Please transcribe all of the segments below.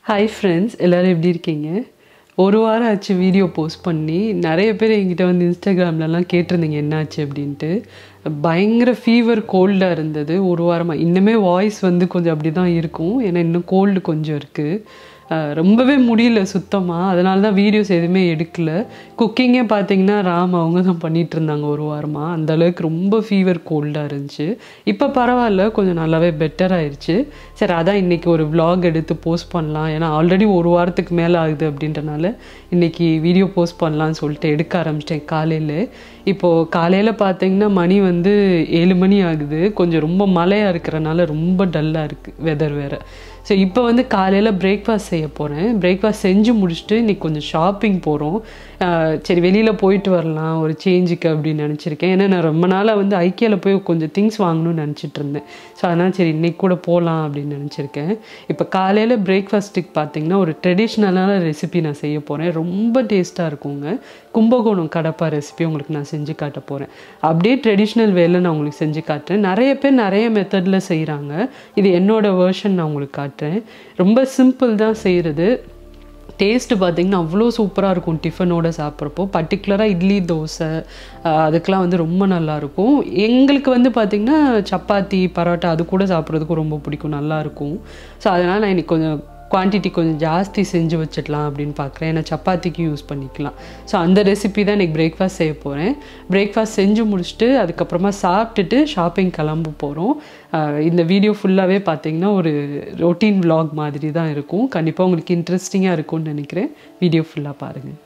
hi friends எல்லோரும் எப்படி இருக்கீங்க ஒரு வாரம் ஆச்சு வீடியோ போஸ்ட் பண்ணி நிறைய பேர் என்கிட்ட வந்து இன்ஸ்டாகிராம்லலாம் கேட்டிருந்தீங்க என்னாச்சு அப்படின்ட்டு பயங்கர ஃபீவர் கோல்டாக இருந்தது ஒரு வாரமாக இன்னுமே வாய்ஸ் வந்து கொஞ்சம் அப்படி தான் இருக்கும் ஏன்னா இன்னும் கோல்டு கொஞ்சம் இருக்குது அஹ் ரொம்பவே முடியல சுத்தமாக அதனால தான் வீடியோஸ் எதுவுமே எடுக்கல குக்கிங்கே பார்த்தீங்கன்னா ராம் அவங்க தான் பண்ணிட்டு இருந்தாங்க ஒரு வாரமாக அந்த அளவுக்கு ரொம்ப ஃபீவர் கோல்டாக இருந்துச்சு இப்போ பரவாயில்ல கொஞ்சம் நல்லாவே பெட்டர் ஆயிருச்சு சரி அதான் இன்னைக்கு ஒரு vlog எடுத்து போஸ்ட் பண்ணலாம் ஏன்னா ஆல்ரெடி ஒரு வாரத்துக்கு மேலே ஆகுது அப்படின்றனால இன்னைக்கு வீடியோ போஸ்ட் பண்ணலாம்னு சொல்லிட்டு எடுக்க ஆரம்பிச்சிட்டேன் காலையில் இப்போது காலையில் பார்த்தீங்கன்னா மணி வந்து ஏழு மணி ஆகுது கொஞ்சம் ரொம்ப மழையாக இருக்கிறனால ரொம்ப டல்லாக இருக்குது வெதர் வேறு ஸோ இப்போ வந்து காலையில் பிரேக்ஃபாஸ்ட் செய்ய போகிறேன் பிரேக்ஃபாஸ்ட் செஞ்சு முடிச்சுட்டு இன்றைக்கி கொஞ்சம் ஷாப்பிங் போகிறோம் சரி வெளியில் போயிட்டு வரலாம் ஒரு சேஞ்சுக்கு அப்படின்னு நினச்சிருக்கேன் ஏன்னா நான் ரொம்ப நாளாக வந்து ஐக்கியாவில் போய் கொஞ்சம் திங்ஸ் வாங்கணும்னு நினச்சிட்டு இருந்தேன் ஸோ அதனால் சரி இன்னைக்கு கூட போகலாம் அப்படின்னு நினச்சிருக்கேன் இப்போ காலையில் பிரேக்ஃபாஸ்ட்டுக்கு பார்த்தீங்கன்னா ஒரு ட்ரெடிஷ்னலான ரெசிபி நான் செய்ய போகிறேன் ரொம்ப டேஸ்ட்டாக இருக்குங்க கும்பகோணம் கடப்பா ரெசிபி உங்களுக்கு நான் செஞ்சு காட்ட போகிறேன் அப்படியே ட்ரெடிஷ்னல் வேல நான் உங்களுக்கு செஞ்சு காட்டுறேன் நிறைய பேர் நிறைய மெத்தடில் செய்கிறாங்க இது என்னோட வேர்ஷன் நான் உங்களுக்கு காட்டுறேன் ரொம்ப சிம்பிள் தான் செய்கிறது டேஸ்ட்டு பார்த்தீங்கன்னா அவ்வளோ சூப்பராக இருக்கும் டிஃபனோட சாப்பிட்றப்போ பர்டிகுலராக இட்லி தோசை ஆஹ் அதுக்கெலாம் வந்து ரொம்ப நல்லாயிருக்கும் எங்களுக்கு வந்து பார்த்திங்கன்னா சப்பாத்தி பரோட்டா அது கூட சாப்பிட்றதுக்கும் ரொம்ப பிடிக்கும் நல்லாயிருக்கும் ஸோ அதனால் நான் இன்னைக்கு கொஞ்சம் குவான்டிட்டி கொஞ்சம் ஜாஸ்தி செஞ்சு வச்சிடலாம் அப்படின்னு பார்க்குறேன் ஏன்னா சப்பாத்திக்கு யூஸ் பண்ணிக்கலாம் ஸோ அந்த ரெசிபி தான் இன்றைக்கி பிரேக்ஃபாஸ்ட் செய்ய போகிறேன் பிரேக்ஃபாஸ்ட் செஞ்சு முடிச்சுட்டு அதுக்கப்புறமா சாப்பிட்டுட்டு ஷாப்பிங் கிளம்ப போகிறோம் இந்த வீடியோ ஃபுல்லாகவே பார்த்தீங்கன்னா ஒரு ரொட்டீன் vlog மாதிரி தான் இருக்கும் கண்டிப்பாக உங்களுக்கு இன்ட்ரெஸ்டிங்காக இருக்கும்னு நினைக்கிறேன் வீடியோ ஃபுல்லாக பாருங்கள்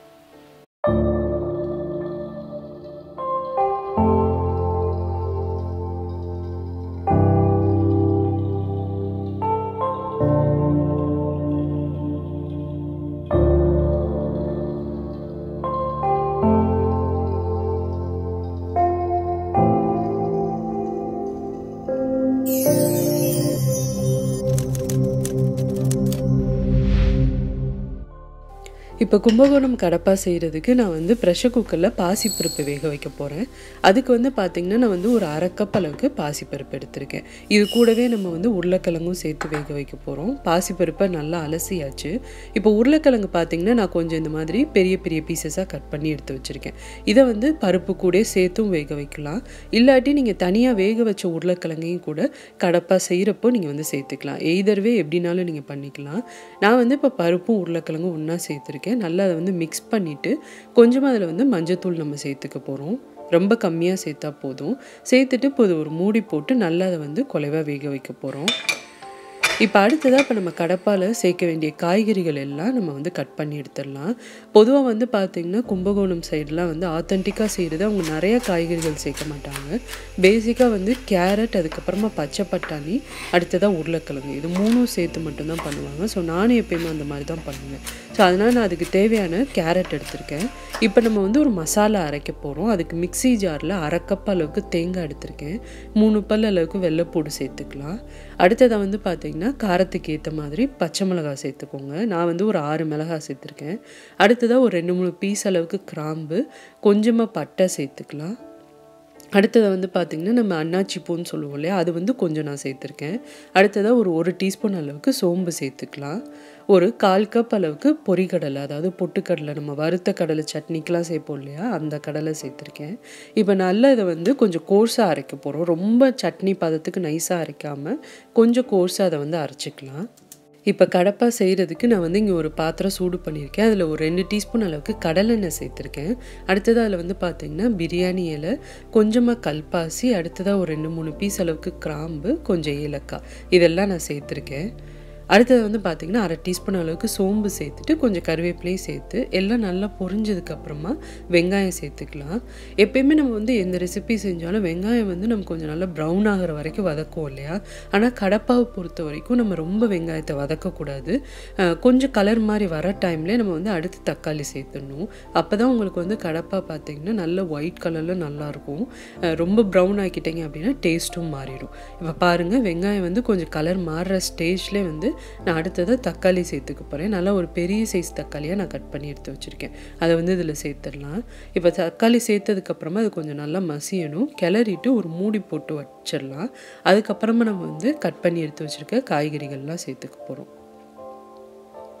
இப்போ கும்பகோணம் கடப்பா செய்கிறதுக்கு நான் வந்து ப்ரெஷர் குக்கரில் பாசிப்பருப்பு வேக வைக்க போகிறேன் அதுக்கு வந்து பார்த்திங்கன்னா நான் வந்து ஒரு அரை கப் அளவுக்கு பாசிப்பருப்பு எடுத்திருக்கேன் இது கூடவே நம்ம வந்து உருளைக்கிழங்கும் சேர்த்து வேக வைக்க போகிறோம் பாசிப்பருப்பை நல்லா அலசியாச்சு இப்போ உருளைக்கிழங்கு பார்த்திங்கன்னா நான் கொஞ்சம் இந்த மாதிரி பெரிய பெரிய பீசஸாக கட் பண்ணி எடுத்து வச்சுருக்கேன் இதை வந்து பருப்பு கூட சேர்த்தும் வேக வைக்கலாம் இல்லாட்டி நீங்கள் தனியாக வேக வச்ச உருளைக்கிழங்கையும் கூட கடப்பா செய்கிறப்போ நீங்கள் வந்து சேர்த்துக்கலாம் எய்தர்வே எப்படினாலும் நீங்கள் பண்ணிக்கலாம் நான் வந்து இப்போ பருப்பும் உருளைக்கிழங்கும் ஒன்றா சேர்த்துருக்கேன் நல்லா அதை வந்து மிக்ஸ் பண்ணிவிட்டு கொஞ்சமாக அதில் வந்து மஞ்சத்தூள் நம்ம சேர்த்துக்க போகிறோம் ரொம்ப கம்மியாக சேர்த்தா போதும் சேர்த்துட்டு இப்போ இது ஒரு மூடி போட்டு நல்லா அதை வந்து குலைவாக வேக வைக்க போகிறோம் இப்போ அடுத்ததாக இப்போ நம்ம கடப்பால் சேர்க்க வேண்டிய காய்கறிகள் எல்லாம் நம்ம வந்து கட் பண்ணி எடுத்துடலாம் பொதுவாக வந்து பார்த்திங்கன்னா கும்பகோணம் சைடெலாம் வந்து ஆத்தென்டிக்காக செய்கிறது அவங்க நிறைய காய்கறிகள் சேர்க்க மாட்டாங்க பேசிக்காக வந்து கேரட் அதுக்கப்புறமா பச்சை பட்டாணி அடுத்ததாக உருளைக்கிழங்கு இது மூணும் சேர்த்து மட்டும்தான் பண்ணுவாங்க ஸோ நானும் எப்பயுமே அந்த மாதிரி தான் பண்ணுவேன் ஸோ அதனால் நான் அதுக்கு தேவையான கேரட் எடுத்திருக்கேன் இப்போ நம்ம வந்து ஒரு மசாலா அரைக்க போகிறோம் அதுக்கு மிக்ஸி ஜாரில் அரை கப் அளவுக்கு தேங்காய் எடுத்திருக்கேன் மூணு பல் அளவுக்கு வெள்ளைப்பூடு சேர்த்துக்கலாம் அடுத்ததாக வந்து பார்த்திங்கன்னா காரத்துக்கு ஏற்ற மாதிரி பச்சை மிளகாய் சேர்த்துக்கோங்க நான் வந்து ஒரு ஆறு மிளகாய் சேர்த்துருக்கேன் அடுத்ததாக ஒரு ரெண்டு மூணு பீஸ் அளவுக்கு கிராம்பு கொஞ்சமாக பட்டை சேர்த்துக்கலாம் அடுத்ததை வந்து பார்த்திங்கன்னா நம்ம அன்னாச்சி பூன்னு சொல்லுவோம் இல்லையா அது வந்து கொஞ்சம் நான் சேர்த்துருக்கேன் அடுத்ததாக ஒரு ஒரு டீஸ்பூன் அளவுக்கு சோம்பு சேர்த்துக்கலாம் ஒரு கால் கப் அளவுக்கு பொரிக்கடலை அதாவது பொட்டுக்கடலை நம்ம வறுத்த கடலை சட்னிக்கெலாம் சேர்ப்போம் இல்லையா அந்த கடலை சேர்த்துருக்கேன் இப்போ நல்லா இதை வந்து கொஞ்சம் கோர்ஸாக அரைக்க போகிறோம் ரொம்ப சட்னி பதத்துக்கு நைஸாக அரைக்காமல் கொஞ்சம் கோர்ஸாக அதை வந்து அரைச்சிக்கலாம் இப்போ கடப்பா செய்கிறதுக்கு நான் வந்து இங்கே ஒரு பாத்திரம் சூடு பண்ணியிருக்கேன் அதில் ஒரு ரெண்டு டீஸ்பூன் அளவுக்கு கடலெண்ணெய் சேர்த்துருக்கேன் அடுத்ததாக அதில் வந்து பார்த்தீங்கன்னா பிரியாணி இலை கொஞ்சமாக கல்பாசி அடுத்ததாக ஒரு ரெண்டு மூணு பீஸ் அளவுக்கு கிராம்பு கொஞ்சம் ஏலக்காய் இதெல்லாம் நான் சேர்த்துருக்கேன் அடுத்தது வந்து பார்த்திங்கன்னா அரை டீஸ்பூன் அளவுக்கு சோம்பு சேர்த்துட்டு கொஞ்சம் கருவேப்பிலையும் சேர்த்து எல்லாம் நல்லா பொரிஞ்சதுக்கப்புறமா வெங்காயம் சேர்த்துக்கலாம் எப்பயுமே நம்ம வந்து எந்த ரெசிபி செஞ்சாலும் வெங்காயம் வந்து நம்ம கொஞ்சம் நல்லா ப்ரௌன் ஆகிற வரைக்கும் வதக்குவோம் இல்லையா ஆனால் கடப்பாவை பொறுத்த வரைக்கும் நம்ம ரொம்ப வெங்காயத்தை வதக்கக்கூடாது அஹ் கொஞ்சம் கலர் மாதிரி வர டைம்லேயே நம்ம வந்து அடுத்து தக்காளி சேர்த்துடணும் அப்போ தான் உங்களுக்கு வந்து கடப்பா பார்த்திங்கன்னா நல்ல ஒயிட் கலரில் நல்லாயிருக்கும் அஹ் ரொம்ப ப்ரௌன் ஆக்கிட்டீங்க அப்படின்னா டேஸ்ட்டும் மாறிடும் இப்போ பாருங்கள் வெங்காயம் வந்து கொஞ்சம் கலர் மாறுற ஸ்டேஜ்லேயே வந்து நான் அடுத்ததாக தக்காளி சேர்த்துக்க போகிறேன் நல்லா ஒரு பெரிய சைஸ் தக்காளியாக நான் கட் பண்ணி எடுத்து வச்சுருக்கேன் அதை வந்து இதில் சேர்த்துடலாம் இப்போ தக்காளி சேர்த்ததுக்கப்புறமா அது கொஞ்சம் நல்லா மசியணும் கிளறிட்டு ஒரு மூடி போட்டு வச்சிடலாம் அதுக்கப்புறமா நம்ம வந்து கட் பண்ணி எடுத்து வச்சுருக்க காய்கறிகள்லாம் சேர்த்துக்க போகிறோம்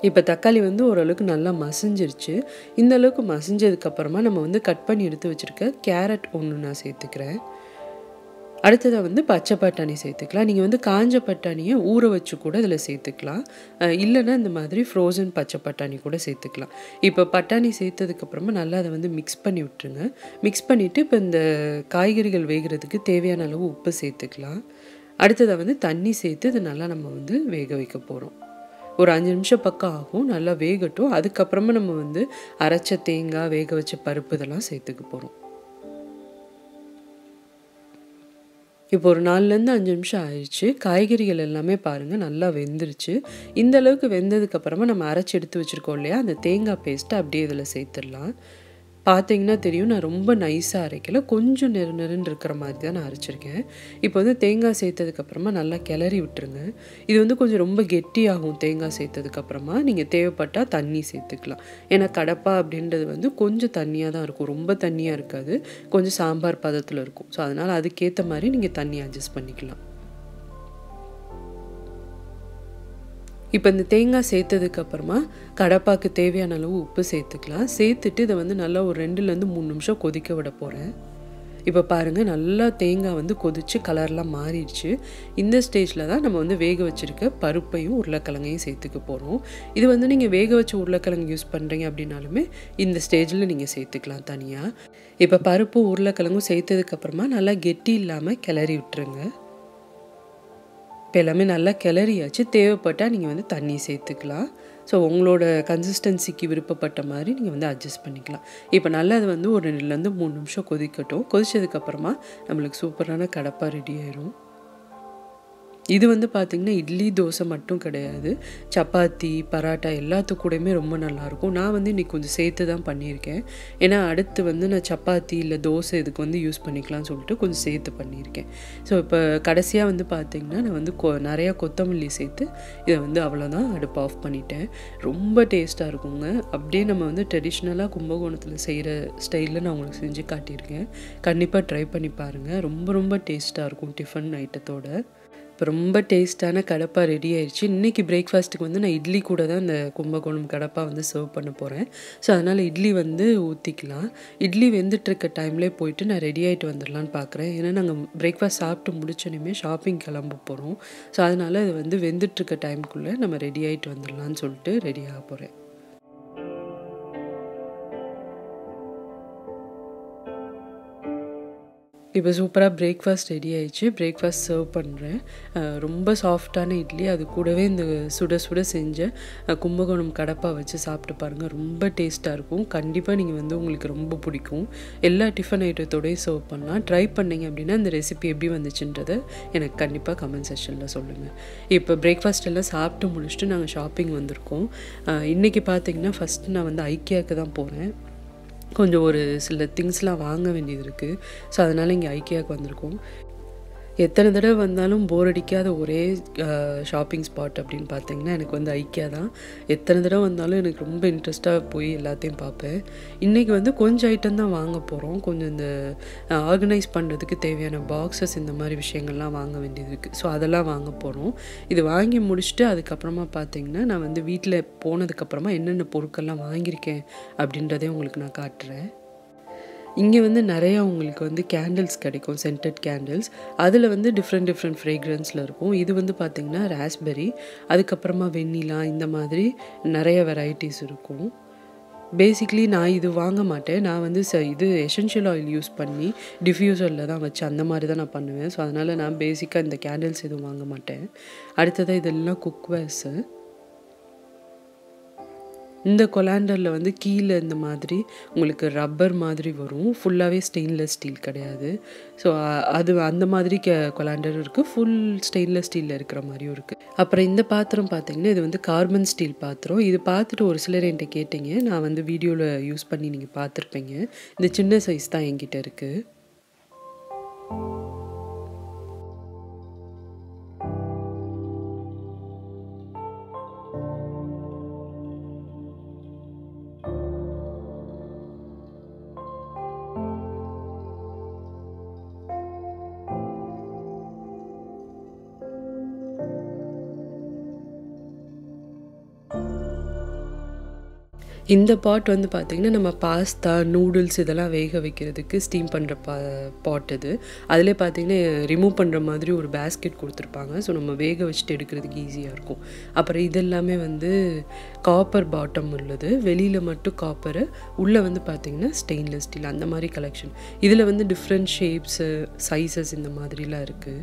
இப்போ தக்காளி வந்து ஓரளவுக்கு நல்லா மசிஞ்சிருச்சு இந்த அளவுக்கு மசிஞ்சதுக்கப்புறமா நம்ம வந்து கட் பண்ணி எடுத்து வச்சுருக்க கேரட் ஒன்று நான் சேர்த்துக்கிறேன் அடுத்ததாக வந்து பச்சை பட்டாணி சேர்த்துக்கலாம் நீங்கள் வந்து காஞ்ச பட்டாணியை ஊற வச்சு கூட இதில் சேர்த்துக்கலாம் இல்லைன்னா இந்த மாதிரி ஃப்ரோசன் பச்சை பட்டாணி கூட சேர்த்துக்கலாம் இப்போ பட்டாணி சேர்த்ததுக்கப்புறமா நல்லா அதை வந்து மிக்ஸ் பண்ணி விட்டுருங்க மிக்ஸ் பண்ணிவிட்டு இப்போ இந்த காய்கறிகள் வேகிறதுக்கு தேவையான அளவு உப்பு சேர்த்துக்கலாம் அடுத்ததாக வந்து தண்ணி சேர்த்து இதை நல்லா நம்ம வந்து வேக வைக்க போகிறோம் ஒரு அஞ்சு நிமிஷம் பக்கம் ஆகும் நல்லா வேகட்டும் அதுக்கப்புறமா நம்ம வந்து அரைச்ச தேங்காய் வேக வச்ச பருப்பு இதெல்லாம் சேர்த்துக்க போகிறோம் இப்போ ஒரு நாலுலேருந்து அஞ்சு நிமிஷம் ஆயிடுச்சு காய்கறிகள் எல்லாமே பாருங்கள் நல்லா வெந்துருச்சு இந்த அளவுக்கு வெந்ததுக்கப்புறமா நம்ம அரைச்சி எடுத்து வச்சுருக்கோம் இல்லையா அந்த தேங்காய் பேஸ்ட்டை அப்படியே இதில் சேர்த்துடலாம் பார்த்தீங்கன்னா தெரியும் நான் ரொம்ப நைஸாக அரைக்கல கொஞ்சம் நெரு நெருன்னு இருக்கிற மாதிரி தான் நான் அரைச்சிருக்கேன் இப்போ வந்து தேங்காய் சேர்த்ததுக்கப்புறமா நல்லா கிளறி விட்டுருங்க இது வந்து கொஞ்சம் ரொம்ப கெட்டியாகும் தேங்காய் சேர்த்ததுக்கப்புறமா நீங்கள் தேவைப்பட்டால் தண்ணி சேர்த்துக்கலாம் ஏன்னா கடப்பா அப்படின்றது வந்து கொஞ்சம் தண்ணியாக தான் இருக்கும் ரொம்ப தண்ணியாக இருக்காது கொஞ்சம் சாம்பார் பதத்தில் இருக்கும் ஸோ அதனால் அதுக்கேற்ற மாதிரி நீங்கள் தண்ணி அட்ஜஸ்ட் பண்ணிக்கலாம் இப்போ இந்த தேங்காய் சேர்த்ததுக்கு அப்புறமா கடப்பாக்கு தேவையான அளவு உப்பு சேர்த்துக்கலாம் சேர்த்துட்டு இதை வந்து நல்லா ஒரு ரெண்டுலேருந்து மூணு நிமிஷம் கொதிக்க விட போகிறேன் இப்போ பாருங்கள் நல்லா தேங்காய் வந்து கொதிச்சு கலர்லாம் மாறிடுச்சு இந்த ஸ்டேஜில் தான் நம்ம வந்து வேக வச்சுருக்க பருப்பையும் உருளைக்கிழங்கையும் சேர்த்துக்க போகிறோம் இது வந்து நீங்கள் வேக வச்ச உருளைக்கிழங்கு யூஸ் பண்ணுறீங்க அப்படின்னாலுமே இந்த ஸ்டேஜில் நீங்கள் சேர்த்துக்கலாம் தனியாக இப்போ பருப்பும் உருளைக்கிழங்கும் சேர்த்ததுக்கப்புறமா நல்லா கெட்டி இல்லாமல் கிளறி விட்டுருங்க இப்போ எல்லாமே நல்லா கிளறியாச்சு தேவைப்பட்டால் நீங்கள் வந்து தண்ணி சேர்த்துக்கலாம் ஸோ உங்களோட கன்சிஸ்டன்சிக்கு விருப்பப்பட்ட மாதிரி நீங்கள் வந்து அட்ஜஸ்ட் பண்ணிக்கலாம் இப்போ நல்லா அது வந்து ஒரு ரெண்டுலேருந்து மூணு நிமிஷம் கொதிக்கட்டும் கொதிச்சதுக்கப்புறமா நம்மளுக்கு சூப்பரான கடப்பா ரெடி ஆயிரும் இது வந்து பார்த்திங்கன்னா இட்லி தோசை மட்டும் கிடையாது சப்பாத்தி பராட்டா எல்லாத்து கூடயுமே ரொம்ப நல்லாயிருக்கும் நான் வந்து இன்றைக்கி கொஞ்சம் சேர்த்து தான் பண்ணியிருக்கேன் ஏன்னா அடுத்து வந்து நான் சப்பாத்தி இல்லை தோசை இதுக்கு வந்து யூஸ் பண்ணிக்கலாம்னு சொல்லிட்டு கொஞ்சம் சேர்த்து பண்ணியிருக்கேன் ஸோ இப்போ கடைசியாக வந்து பார்த்திங்கன்னா நான் வந்து கொ நிறையா கொத்தமல்லி சேர்த்து இதை வந்து அவ்வளோதான் அடுப்பு ஆஃப் பண்ணிட்டேன் ரொம்ப டேஸ்ட்டாக இருக்குங்க அப்படியே நம்ம வந்து ட்ரெடிஷ்னலாக கும்பகோணத்தில் செய்கிற ஸ்டைலில் நான் உங்களுக்கு செஞ்சு காட்டியிருக்கேன் கண்டிப்பாக ட்ரை பண்ணி பாருங்கள் ரொம்ப ரொம்ப டேஸ்ட்டாக இருக்கும் டிஃபன் ஐட்டத்தோட இப்போ ரொம்ப டேஸ்ட்டான கடப்பா ரெடி ஆயிடுச்சு இன்றைக்கி பிரேக்ஃபாஸ்ட்டுக்கு வந்து நான் இட்லி கூட தான் இந்த கும்பகோணம் கடப்பா வந்து சர்வ் பண்ண போகிறேன் ஸோ அதனால் இட்லி வந்து ஊற்றிக்கலாம் இட்லி வெந்துட்டுருக்க டைம்லேயே போயிட்டு நான் ரெடி ஆகிட்டு வந்துடலான்னு பார்க்குறேன் ஏன்னா நாங்கள் பிரேக்ஃபாஸ்ட் சாப்பிட்டு முடிச்சோன்னே ஷாப்பிங் கிளம்ப போகிறோம் ஸோ அதனால் இது வந்து வெந்துட்டுருக்க டைமுக்குள்ளே நம்ம ரெடி ஆகிட்டு வந்துடலான்னு சொல்லிட்டு ரெடி ஆக போகிறேன் இப்போ சூப்பராக பிரேக்ஃபாஸ்ட் ரெடி ஆயிடுச்சு பிரேக்ஃபாஸ்ட் சர்வ் பண்ணுறேன் ரொம்ப சாஃப்டான இட்லி அது கூடவே இந்த சுட சுட செஞ்ச கும்பகோணம் கடப்பா வச்சு சாப்பிட்டு பாருங்கள் ரொம்ப டேஸ்ட்டாக இருக்கும் கண்டிப்பாக நீங்கள் வந்து உங்களுக்கு ரொம்ப பிடிக்கும் எல்லா டிஃபன் ஐட்டத்தோடய சர்வ் பண்ணலாம் ட்ரை பண்ணிங்க அப்படின்னா இந்த ரெசிபி எப்படி வந்துச்சுன்றதை எனக்கு கண்டிப்பாக கமெண்ட் செஷனில் சொல்லுங்கள் இப்போ பிரேக்ஃபாஸ்ட் எல்லாம் சாப்பிட்டு முடிச்சுட்டு நாங்கள் ஷாப்பிங் வந்திருக்கோம் இன்றைக்கி பார்த்தீங்கன்னா ஃபஸ்ட்டு நான் வந்து ஐக்கியாவுக்கு தான் போகிறேன் கொஞ்சம் ஒரு சில திங்ஸ்லாம் வாங்க வேண்டியது இருக்குது ஸோ அதனால் இங்கே ஐக்கியாவுக்கு வந்திருக்கோம் எத்தனை தடவை வந்தாலும் போர் அடிக்காத ஒரே ஷாப்பிங் ஸ்பாட் அப்படின்னு பார்த்தீங்கன்னா எனக்கு வந்து ஐக்கியா தான் எத்தனை தடவை வந்தாலும் எனக்கு ரொம்ப இன்ட்ரெஸ்ட்டாக போய் எல்லாத்தையும் பார்ப்பேன் இன்றைக்கி வந்து கொஞ்சம் ஐட்டம் தான் வாங்க போகிறோம் கொஞ்சம் இந்த ஆர்கனைஸ் பண்ணுறதுக்கு தேவையான பாக்ஸஸ் இந்த மாதிரி விஷயங்கள்லாம் வாங்க வேண்டியது இருக்குது ஸோ அதெல்லாம் வாங்க போகிறோம் இது வாங்கி முடிச்சுட்டு அதுக்கப்புறமா பார்த்தீங்கன்னா நான் வந்து வீட்டில் போனதுக்கப்புறமா என்னென்ன பொருட்கள்லாம் வாங்கியிருக்கேன் அப்படின்றதே உங்களுக்கு நான் காட்டுறேன் இங்கே வந்து நிறையா உங்களுக்கு வந்து கேண்டில்ஸ் கிடைக்கும் சென்டட் கேண்டில்ஸ் அதில் வந்து டிஃப்ரெண்ட் டிஃப்ரெண்ட் ஃப்ரேக்ரன்ஸில் இருக்கும் இது வந்து பார்த்திங்கன்னா ராஸ்பெரி அதுக்கப்புறமா வெண்ணிலா இந்த மாதிரி நிறைய வெரைட்டிஸ் இருக்கும் பேசிக்லி நான் இது வாங்க மாட்டேன் நான் வந்து ச இது எசென்ஷியல் ஆயில் யூஸ் பண்ணி டிஃப்யூசரில் தான் வச்சு அந்த மாதிரி தான் நான் பண்ணுவேன் ஸோ அதனால் நான் பேசிக்காக இந்த கேண்டில்ஸ் எதுவும் வாங்க மாட்டேன் அடுத்ததாக இதெல்லாம் குக்வேர்ஸு இந்த கொலாண்டரில் வந்து கீழே இந்த மாதிரி உங்களுக்கு ரப்பர் மாதிரி வரும் ஃபுல்லாகவே ஸ்டெயின்லெஸ் ஸ்டீல் கிடையாது ஸோ அது அந்த மாதிரி கே கொலாண்டர் இருக்குது ஃபுல் ஸ்டெயின்லெஸ் ஸ்டீலில் இருக்கிற மாதிரியும் இருக்குது அப்புறம் இந்த பாத்திரம் பார்த்தீங்கன்னா இது வந்து கார்பன் ஸ்டீல் பாத்திரம் இது பார்த்துட்டு ஒரு சிலர் என்கிட்ட கேட்டிங்க நான் வந்து வீடியோவில் யூஸ் பண்ணி நீங்கள் பார்த்துருப்பீங்க இந்த சின்ன சைஸ் தான் என்கிட்ட இருக்குது இந்த பாட் வந்து பார்த்திங்கன்னா நம்ம பாஸ்தா நூடுல்ஸ் இதெல்லாம் வேக வைக்கிறதுக்கு ஸ்டீம் பண்ணுற பா பாட் இது அதிலே பார்த்திங்கன்னா ரிமூவ் பண்ணுற மாதிரி ஒரு பேஸ்கெட் கொடுத்துருப்பாங்க ஸோ நம்ம வேக வச்சுட்டு எடுக்கிறதுக்கு ஈஸியாக இருக்கும் அப்புறம் இது எல்லாமே வந்து காப்பர் பாட்டம் உள்ளது வெளியில் மட்டும் காப்பரு உள்ளே வந்து பார்த்திங்கன்னா ஸ்டெயின்லெஸ் ஸ்டீல் அந்த மாதிரி கலெக்ஷன் இதில் வந்து டிஃப்ரெண்ட் ஷேப்ஸு சைஸஸ் இந்த மாதிரிலாம் இருக்குது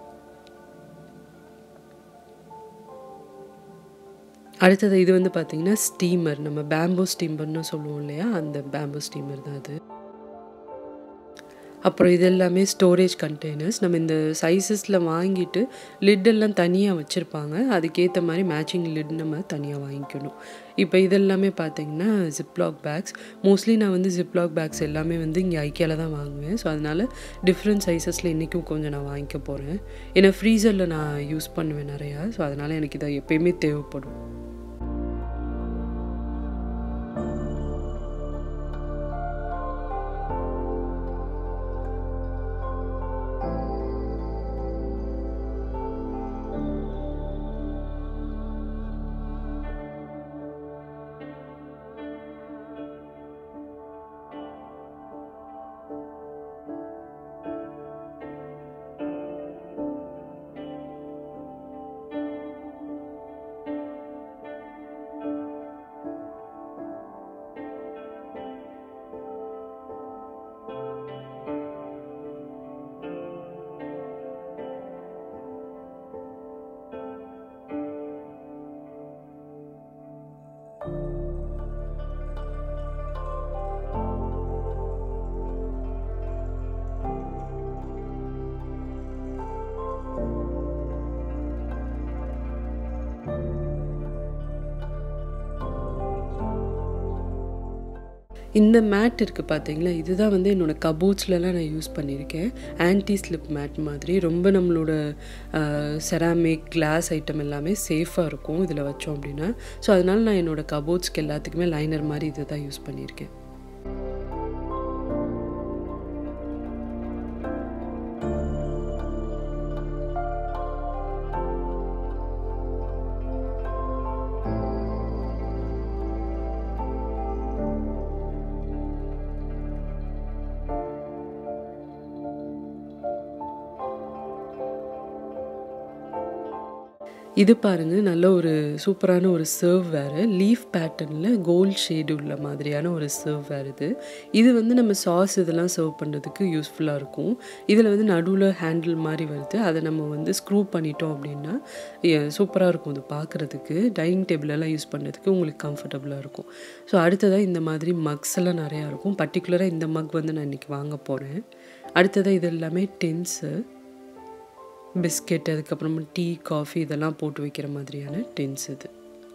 அடுத்தது இது வந்து பார்த்திங்கன்னா ஸ்டீமர் நம்ம பேம்போ ஸ்டீமர்னு சொல்லுவோம் இல்லையா அந்த பேம்போ ஸ்டீமர் தான் அது அப்புறம் இது எல்லாமே ஸ்டோரேஜ் கண்டெய்னர்ஸ் நம்ம இந்த சைஸஸில் வாங்கிட்டு லிட்டெல்லாம் தனியாக வச்சுருப்பாங்க அதுக்கேற்ற மாதிரி மேட்சிங் லிட் நம்ம தனியாக வாங்கிக்கணும் இப்போ இதெல்லாமே பார்த்தீங்கன்னா ஜிப்லாக் பேக்ஸ் மோஸ்ட்லி நான் வந்து ஜிப்லாக் பேக்ஸ் எல்லாமே வந்து இங்கே ஐக்கியாவில் தான் வாங்குவேன் ஸோ அதனால் டிஃப்ரெண்ட் சைஸஸில் இன்றைக்கும் கொஞ்சம் நான் வாங்கிக்க போகிறேன் ஏன்னா ஃப்ரீசரில் நான் யூஸ் பண்ணுவேன் நிறையா ஸோ அதனால் எனக்கு இதை எப்பயுமே தேவைப்படும் இந்த மேட் இருக்குது பார்த்தீங்களா இதுதான் வந்து என்னோடய கபோர்ட்ஸ்லலாம் நான் யூஸ் பண்ணியிருக்கேன் ஆன்டி ஸ்லிப் மேட் மாதிரி ரொம்ப நம்மளோட செராமிக் கிளாஸ் ஐட்டம் எல்லாமே சேஃபாக இருக்கும் இதில் வச்சோம் அப்படின்னா ஸோ அதனால் நான் என்னோடய கபோர்ட்ஸ்க்கு எல்லாத்துக்குமே லைனர் மாதிரி இதை தான் யூஸ் பண்ணியிருக்கேன் இது பாருங்கள் நல்ல ஒரு சூப்பரான ஒரு சர்வ் வேறு லீஃப் பேட்டர்னில் கோல்ட் ஷேடு உள்ள மாதிரியான ஒரு சர்வ் வேறு இது இது வந்து நம்ம சாஸ் இதெல்லாம் சர்வ் பண்ணுறதுக்கு யூஸ்ஃபுல்லாக இருக்கும் இதில் வந்து நடுவில் ஹேண்டில் மாதிரி வருது அதை நம்ம வந்து ஸ்க்ரூ பண்ணிட்டோம் அப்படின்னா சூப்பராக இருக்கும் இது பார்க்குறதுக்கு டைனிங் டேபிளெல்லாம் யூஸ் பண்ணுறதுக்கு உங்களுக்கு கம்ஃபர்டபுளாக இருக்கும் ஸோ அடுத்ததாக இந்த மாதிரி மக்ஸ் எல்லாம் நிறையா இருக்கும் பர்டிகுலராக இந்த மக் வந்து நான் இன்றைக்கி வாங்க போகிறேன் அடுத்ததாக இது எல்லாமே டென்ஸு பிஸ்கெட் அதுக்கப்புறமா டீ காஃபி இதெல்லாம் போட்டு வைக்கிற மாதிரியான டென்ஸ் இது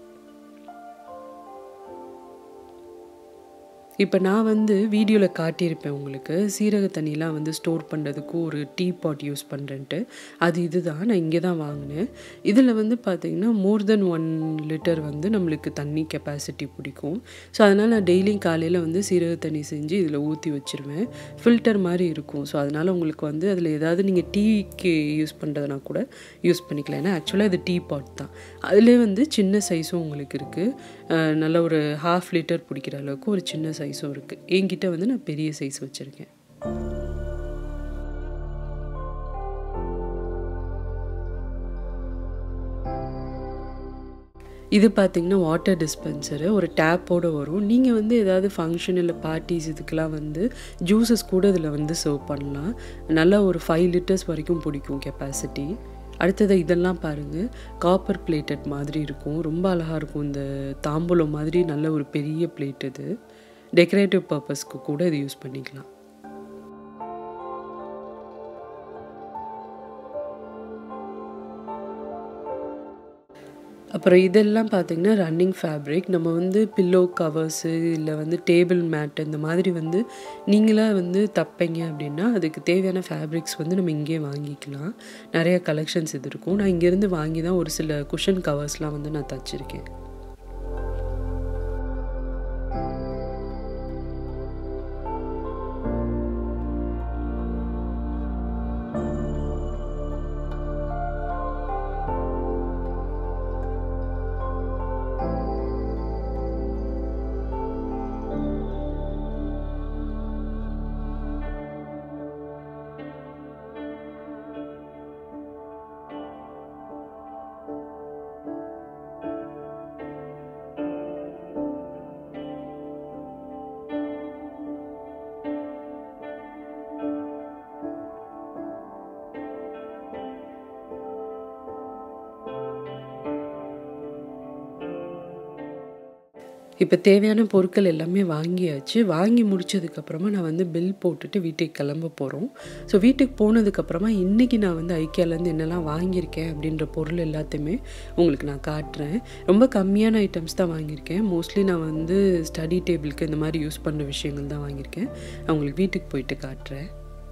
இப்போ நான் வந்து வீடியோவில் காட்டியிருப்பேன் உங்களுக்கு சீரக தண்ணிலாம் வந்து ஸ்டோர் பண்ணுறதுக்கு ஒரு டீ பாட் யூஸ் பண்ணுறேன்ட்டு அது இது தான் நான் இங்கே தான் வாங்கினேன் இதில் வந்து பார்த்திங்கன்னா மோர் தென் ஒன் லிட்டர் வந்து நம்மளுக்கு தண்ணி கெப்பாசிட்டி பிடிக்கும் ஸோ அதனால் நான் டெய்லியும் காலையில் வந்து சீரக தண்ணி செஞ்சு இதில் ஊற்றி வச்சுருவேன் ஃபில்டர் மாதிரி இருக்கும் ஸோ அதனால் உங்களுக்கு வந்து அதில் ஏதாவது நீங்கள் டீக்கு யூஸ் பண்ணுறதுனா கூட யூஸ் பண்ணிக்கலாம் ஏன்னா ஆக்சுவலாக இது டீ பாட் தான் அதிலே வந்து சின்ன சைஸும் உங்களுக்கு இருக்குது நல்ல ஒரு ஹாஃப் லிட்டர் பிடிக்கிற அளவுக்கு ஒரு சின்ன சைஸும் இருக்குது என்கிட்ட வந்து நான் பெரிய சைஸ் வச்சுருக்கேன் இது பார்த்திங்கன்னா வாட்டர் டிஸ்பென்சரு ஒரு டேப்போடு வரும் நீங்கள் வந்து ஏதாவது ஃபங்க்ஷன் இல்லை பார்ட்டிஸ் இதுக்கெலாம் வந்து ஜூஸஸ் கூட இதில் வந்து சர்வ் பண்ணலாம் நல்லா ஒரு ஃபைவ் லிட்டர்ஸ் வரைக்கும் பிடிக்கும் கெப்பாசிட்டி அடுத்தது இதெல்லாம் பாருங்கள் காப்பர் பிளேட்டட் மாதிரி இருக்கும் ரொம்ப அழகாக இருக்கும் இந்த தாம்பூலம் மாதிரி நல்ல ஒரு பெரிய பிளேட் இது டெக்கரேட்டிவ் பர்பஸ்க்கு கூட இது யூஸ் பண்ணிக்கலாம் அப்புறம் இதெல்லாம் பார்த்திங்கன்னா ரன்னிங் ஃபேப்ரிக் நம்ம வந்து பில்லோ கவர்ஸு இல்லை வந்து டேபிள் மேட் இந்த மாதிரி வந்து நீங்களாக வந்து தப்பைங்க அப்படின்னா அதுக்கு தேவையான ஃபேப்ரிக்ஸ் வந்து நம்ம இங்கே வாங்கிக்கலாம் நிறைய கலெக்ஷன்ஸ் இது இருக்கும் நான் இங்கேருந்து வாங்கி தான் ஒரு சில குஷன் கவர்ஸ்லாம் வந்து நான் தச்சிருக்கேன் இப்போ தேவையான பொருட்கள் எல்லாமே வாங்கியாச்சு வாங்கி முடிச்சதுக்கப்புறமா நான் வந்து பில் போட்டுட்டு வீட்டுக்கு கிளம்ப போகிறோம் ஸோ வீட்டுக்கு போனதுக்கப்புறமா இன்றைக்கி நான் வந்து ஐக்கியாலேருந்து என்னெல்லாம் வாங்கியிருக்கேன் அப்படின்ற பொருள் எல்லாத்தையுமே உங்களுக்கு நான் காட்டுறேன் ரொம்ப கம்மியான ஐட்டம்ஸ் தான் வாங்கியிருக்கேன் மோஸ்ட்லி நான் வந்து ஸ்டடி டேபிளுக்கு இந்த மாதிரி யூஸ் பண்ணுற விஷயங்கள் தான் வாங்கியிருக்கேன் நான் உங்களுக்கு வீட்டுக்கு போயிட்டு காட்டுறேன்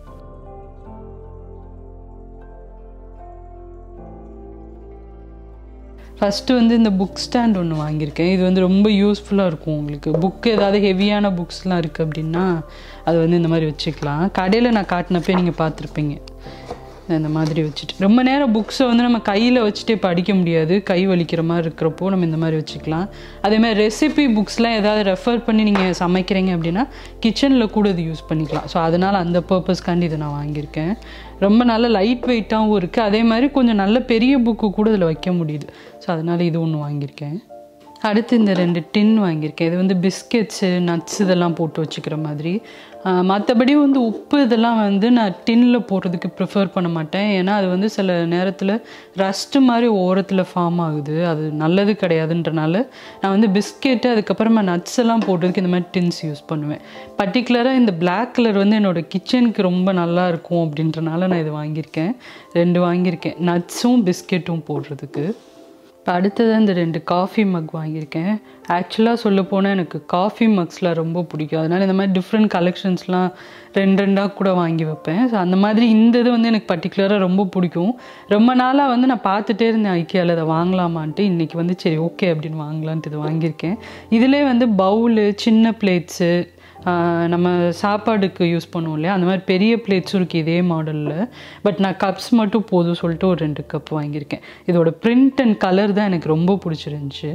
ஃபஸ்ட்டு வந்து இந்த புக் ஸ்டாண்ட் ஒன்று வாங்கியிருக்கேன் இது வந்து ரொம்ப யூஸ்ஃபுல்லாக இருக்கும் உங்களுக்கு புக் ஏதாவது ஹெவியான புக்ஸ்லாம் இருக்குது அப்படின்னா அது வந்து இந்த மாதிரி வச்சுக்கலாம் கடையில் நான் காட்டினப்பே நீங்கள் பார்த்துருப்பீங்க இந்த மாதிரி வச்சுட்டு ரொம்ப நேரம் புக்ஸை வந்து நம்ம கையில் வச்சுட்டே படிக்க முடியாது கை வலிக்கிற மாதிரி இருக்கிறப்போ நம்ம இந்த மாதிரி வச்சுக்கலாம் அதேமாதிரி ரெசிபி புக்ஸ்லாம் ஏதாவது ரெஃபர் பண்ணி நீங்கள் சமைக்கிறீங்க அப்படின்னா கிச்சனில் கூட இது யூஸ் பண்ணிக்கலாம் ஸோ அதனால் அந்த பர்பஸ்க்காண்டி இதை நான் வாங்கியிருக்கேன் ரொம்ப நல்ல லைட் வெயிட்டாகவும் இருக்குது அதே மாதிரி கொஞ்சம் நல்ல பெரிய புக்கு கூட இதில் வைக்க முடியுது ஸோ அதனால் இது ஒன்று வாங்கியிருக்கேன் அடுத்து இந்த ரெண்டு டின் வாங்கியிருக்கேன் இது வந்து பிஸ்கெட்ஸு நட்ஸ் இதெல்லாம் போட்டு வச்சுக்கிற மாதிரி மற்றபடி வந்து உப்பு இதெல்லாம் வந்து நான் டின்னில் போடுறதுக்கு ப்ரிஃபர் பண்ண மாட்டேன் ஏன்னா அது வந்து சில நேரத்தில் ரஸ்ட்டு மாதிரி ஓரத்தில் ஃபார்ம் ஆகுது அது நல்லது கிடையாதுன்றனால நான் வந்து பிஸ்கெட்டு அதுக்கப்புறமா நட்ஸ் எல்லாம் போடுறதுக்கு இந்த மாதிரி டின்ஸ் யூஸ் பண்ணுவேன் பர்டிகுலராக இந்த பிளாக் கலர் வந்து என்னோடய கிச்சனுக்கு ரொம்ப நல்லா இருக்கும் அப்படின்றனால நான் இது வாங்கியிருக்கேன் ரெண்டு வாங்கியிருக்கேன் நட்ஸும் பிஸ்கெட்டும் போடுறதுக்கு இப்போ அடுத்தது இந்த ரெண்டு காஃபி மக் வாங்கியிருக்கேன் ஆக்சுவலாக சொல்ல போனால் எனக்கு காஃபி மக்ஸ்லாம் ரொம்ப பிடிக்கும் அதனால் இந்த மாதிரி டிஃப்ரெண்ட் கலெக்ஷன்ஸ்லாம் ரெண்டு ரெண்டாக கூட வாங்கி வைப்பேன் ஸோ அந்த மாதிரி இந்த இது வந்து எனக்கு பர்டிகுலராக ரொம்ப பிடிக்கும் ரொம்ப நாளாக வந்து நான் பார்த்துட்டே இருந்தேன் ஐக்கியாவில் அதை வாங்கலாமான்ட்டு இன்றைக்கி வந்து சரி ஓகே அப்படின்னு வாங்கலான்ட்டு இது வாங்கியிருக்கேன் இதிலே வந்து பவுலு சின்ன பிளேட்ஸு நம்ம சாப்பாடுக்கு யூஸ் பண்ணுவோம் இல்லையா அந்த மாதிரி பெரிய பிளேட்ஸும் இருக்குது இதே மாடலில் பட் நான் கப்ஸ் மட்டும் போதும் சொல்லிட்டு ஒரு ரெண்டு கப் வாங்கியிருக்கேன் இதோட பிரிண்ட் அண்ட் கலர் தான் எனக்கு ரொம்ப பிடிச்சிருந்துச்சி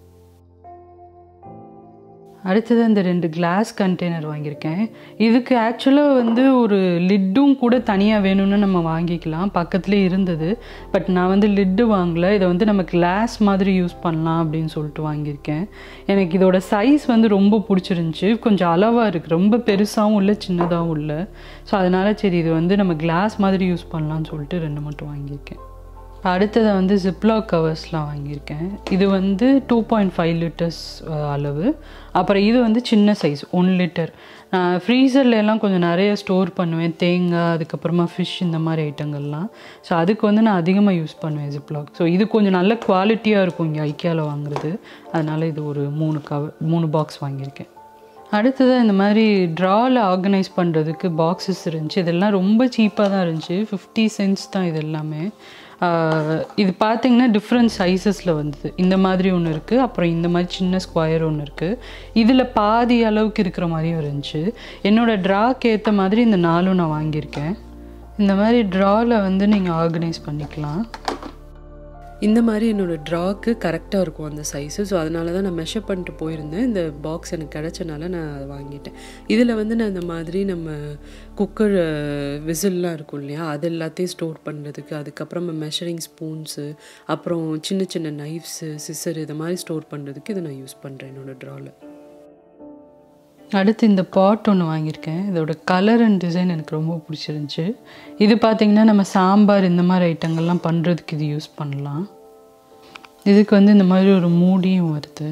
அடுத்தது அந்த ரெண்டு கிளாஸ் கண்டெய்னர் வாங்கியிருக்கேன் இதுக்கு ஆக்சுவலாக வந்து ஒரு லிட்டும் கூட தனியாக வேணும்னு நம்ம வாங்கிக்கலாம் பக்கத்துலேயே இருந்தது பட் நான் வந்து லிட்டு வாங்கலை இதை வந்து நம்ம கிளாஸ் மாதிரி யூஸ் பண்ணலாம் அப்படின்னு சொல்லிட்டு வாங்கியிருக்கேன் எனக்கு இதோட சைஸ் வந்து ரொம்ப பிடிச்சிருந்துச்சி கொஞ்சம் அளவாக இருக்குது ரொம்ப பெருசாகவும் இல்லை சின்னதாகவும் இல்லை ஸோ அதனால் சரி இது வந்து நம்ம கிளாஸ் மாதிரி யூஸ் பண்ணலான்னு சொல்லிட்டு ரெண்டு மட்டும் வாங்கியிருக்கேன் அடுத்ததை வந்து ஜிப்லாக் கவர்ஸ்லாம் வாங்கியிருக்கேன் இது வந்து டூ பாயிண்ட் ஃபைவ் லிட்டர்ஸ் அளவு அப்புறம் இது வந்து சின்ன சைஸ் ஒன் லிட்டர் நான் ஃப்ரீசரில் எல்லாம் கொஞ்சம் நிறைய ஸ்டோர் பண்ணுவேன் தேங்காய் அதுக்கப்புறமா ஃபிஷ் இந்த மாதிரி ஐட்டங்கள்லாம் ஸோ அதுக்கு வந்து நான் அதிகமாக யூஸ் பண்ணுவேன் ஜிப்லாக் ஸோ இது கொஞ்சம் நல்ல குவாலிட்டியாக இருக்கும் இங்கே ஐக்கியாவில் வாங்குறது அதனால் இது ஒரு மூணு கவர் மூணு பாக்ஸ் வாங்கியிருக்கேன் அடுத்தது இந்த மாதிரி ட்ராவில் ஆர்கனைஸ் பண்ணுறதுக்கு பாக்ஸஸ் இருந்துச்சு இதெல்லாம் ரொம்ப சீப்பாக தான் இருந்துச்சு ஃபிஃப்டி சென்ட்ஸ் தான் இது எல்லாமே இது பார்த்திங்கன்னா டிஃப்ரெண்ட் சைஸஸில் வந்தது இந்த மாதிரி ஒன்று இருக்குது அப்புறம் இந்த மாதிரி சின்ன ஸ்கொயர் ஒன்று இருக்குது இதில் பாதி அளவுக்கு இருக்கிற மாதிரியும் இருந்துச்சு என்னோடய ட்ராக்கு ஏற்ற மாதிரி இந்த நாலும் நான் வாங்கியிருக்கேன் இந்த மாதிரி ட்ராவில் வந்து நீங்கள் ஆர்கனைஸ் பண்ணிக்கலாம் இந்த மாதிரி என்னோடய ட்ராக்கு கரெக்டாக இருக்கும் அந்த சைஸு ஸோ அதனால தான் நான் மெஷர் பண்ணிட்டு போயிருந்தேன் இந்த பாக்ஸ் எனக்கு கிடச்சனால நான் அதை வாங்கிட்டேன் இதில் வந்து நான் இந்த மாதிரி நம்ம குக்கர் விசில்லாம் இருக்கும் இல்லையா அது எல்லாத்தையும் ஸ்டோர் பண்ணுறதுக்கு அதுக்கப்புறமா மெஷரிங் ஸ்பூன்ஸு அப்புறம் சின்ன சின்ன நைஃப்ஸு சிசர் இதை மாதிரி ஸ்டோர் பண்ணுறதுக்கு இதை நான் யூஸ் பண்ணுறேன் என்னோடய ட்ராவில் அடுத்து இந்த பாட் ஒன்று வாங்கியிருக்கேன் இதோட கலர் அண்ட் டிசைன் எனக்கு ரொம்ப பிடிச்சிருந்துச்சி இது பார்த்திங்கன்னா நம்ம சாம்பார் இந்த மாதிரி ஐட்டங்கள்லாம் பண்ணுறதுக்கு இது யூஸ் பண்ணலாம் இதுக்கு வந்து இந்த மாதிரி ஒரு மூடியும் வருது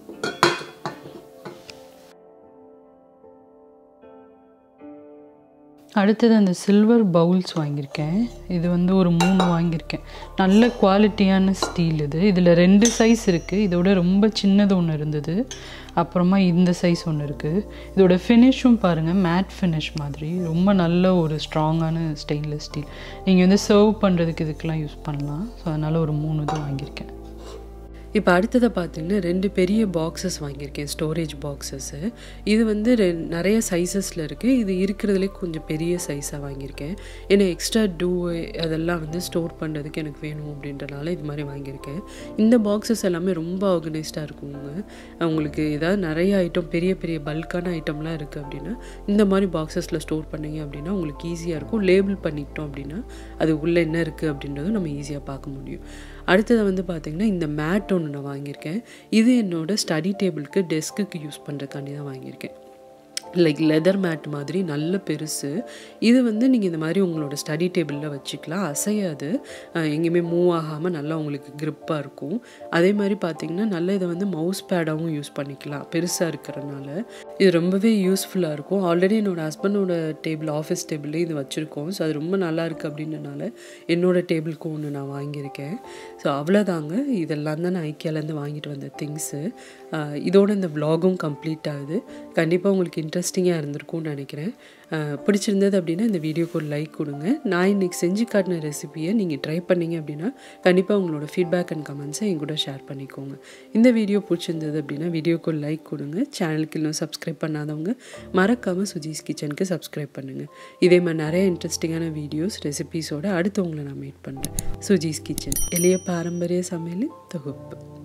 அடுத்தது அந்த சில்வர் பவுல்ஸ் வாங்கியிருக்கேன் இது வந்து ஒரு மூணு வாங்கியிருக்கேன் நல்ல குவாலிட்டியான ஸ்டீல் இது இதில் ரெண்டு சைஸ் இருக்குது இதோட ரொம்ப சின்னது ஒன்று இருந்தது அப்புறமா இந்த சைஸ் ஒன்று இருக்குது இதோட ஃபினிஷும் பாருங்கள் மேட் ஃபினிஷ் மாதிரி ரொம்ப நல்ல ஒரு ஸ்ட்ராங்கான ஸ்டெயின்லெஸ் ஸ்டீல் நீங்கள் வந்து சர்வ் பண்ணுறதுக்கு இதுக்கெலாம் யூஸ் பண்ணலாம் ஸோ அதனால் ஒரு மூணு இது வாங்கியிருக்கேன் இப்போ அடுத்ததை பார்த்தீங்கன்னா ரெண்டு பெரிய பாக்ஸஸ் வாங்கியிருக்கேன் ஸ்டோரேஜ் பாக்ஸஸ்ஸு இது வந்து ரெ நிறைய சைஸஸில் இருக்குது இது இருக்கிறதுலே கொஞ்சம் பெரிய சைஸாக வாங்கியிருக்கேன் ஏன்னா எக்ஸ்ட்ரா டூ அதெல்லாம் வந்து ஸ்டோர் பண்ணுறதுக்கு எனக்கு வேணும் அப்படின்றனால இது மாதிரி வாங்கியிருக்கேன் இந்த பாக்ஸஸ் எல்லாமே ரொம்ப ஆர்கனைஸ்டாக இருக்குங்க உங்களுக்கு ஏதாவது நிறைய ஐட்டம் பெரிய பெரிய பல்கான ஐட்டம்லாம் இருக்குது அப்படின்னா இந்த மாதிரி பாக்ஸஸில் ஸ்டோர் பண்ணிங்க அப்படின்னா உங்களுக்கு ஈஸியாக இருக்கும் லேபிள் பண்ணிக்கிட்டோம் அப்படின்னா அது உள்ளே என்ன இருக்குது அப்படின்றதும் நம்ம ஈஸியாக பார்க்க முடியும் அடுத்தது வந்து பார்த்திங்கன்னா இந்த மேட் ஒன்று நான் வாங்கியிருக்கேன் இது என்னோடய ஸ்டடி டேபிளுக்கு டெஸ்க்குக்கு யூஸ் பண்ணுறதுக்காண்டி தான் வாங்கியிருக்கேன் லைக் லெதர் மேட் மாதிரி நல்ல பெருசு இது வந்து நீங்கள் இந்த மாதிரி உங்களோட ஸ்டடி டேபிளில் வச்சுக்கலாம் அசையாது அஹ் எங்கேயுமே மூவ் ஆகாமல் நல்லா உங்களுக்கு grip-ஆ இருக்கும் அதே மாதிரி பார்த்தீங்கன்னா நல்ல இதை வந்து மவுஸ் பேடாகவும் யூஸ் பண்ணிக்கலாம் பெருசாக இருக்கிறனால இது ரொம்பவே யூஸ்ஃபுல்லாக இருக்கும் ஆல்ரெடி என்னோட ஹஸ்பண்டோட டேபிள் ஆஃபீஸ் டேபிள்லேயே இது வச்சுருக்கோம் ஸோ அது ரொம்ப நல்லா இருக்குது அப்படின்றனால என்னோட டேபிளுக்கும் ஒன்று நான் வாங்கியிருக்கேன் ஸோ அவ்வளோதாங்க இதெல்லாம் தான் நான் ஐக்கியாலேருந்து வாங்கிட்டு வந்த திங்ஸு இதோட இந்த vlog-உம் கம்ப்ளீட் ஆகுது கண்டிப்பாக உங்களுக்கு இன்ட்ரெஸ்டிங்காக இருந்திருக்கும்னு நினைக்கிறேன் அஹ் பிடிச்சிருந்தது அப்படின்னா இந்த வீடியோக்கு ஒரு லைக் கொடுங்க நான் இன்னைக்கு செஞ்சு காட்டின ரெசிபியை நீங்கள் ட்ரை பண்ணீங்க அப்படின்னா கண்டிப்பாக உங்களோட ஃபீட்பேக் அண்ட் கமெண்ட்ஸை என் கூட ஷேர் பண்ணிக்கோங்க இந்த வீடியோ பிடிச்சிருந்தது அப்படின்னா வீடியோக்கு ஒரு லைக் கொடுங்க சேனலுக்கு இன்னும் சப்ஸ்கிரைப் பண்ணாதவங்க மறக்காமல் சுஜீஸ் கிச்சனுக்கு சப்ஸ்கிரைப் பண்ணுங்கள் இதே மாதிரி நிறைய இன்ட்ரெஸ்டிங்கான வீடியோஸ் ரெசிபீஸோட அடுத்து உங்களை நான் மீட் பண்ணுறேன் சுஜீஸ் கிச்சன் எளிய பாரம்பரிய சமையலின் தொகுப்பு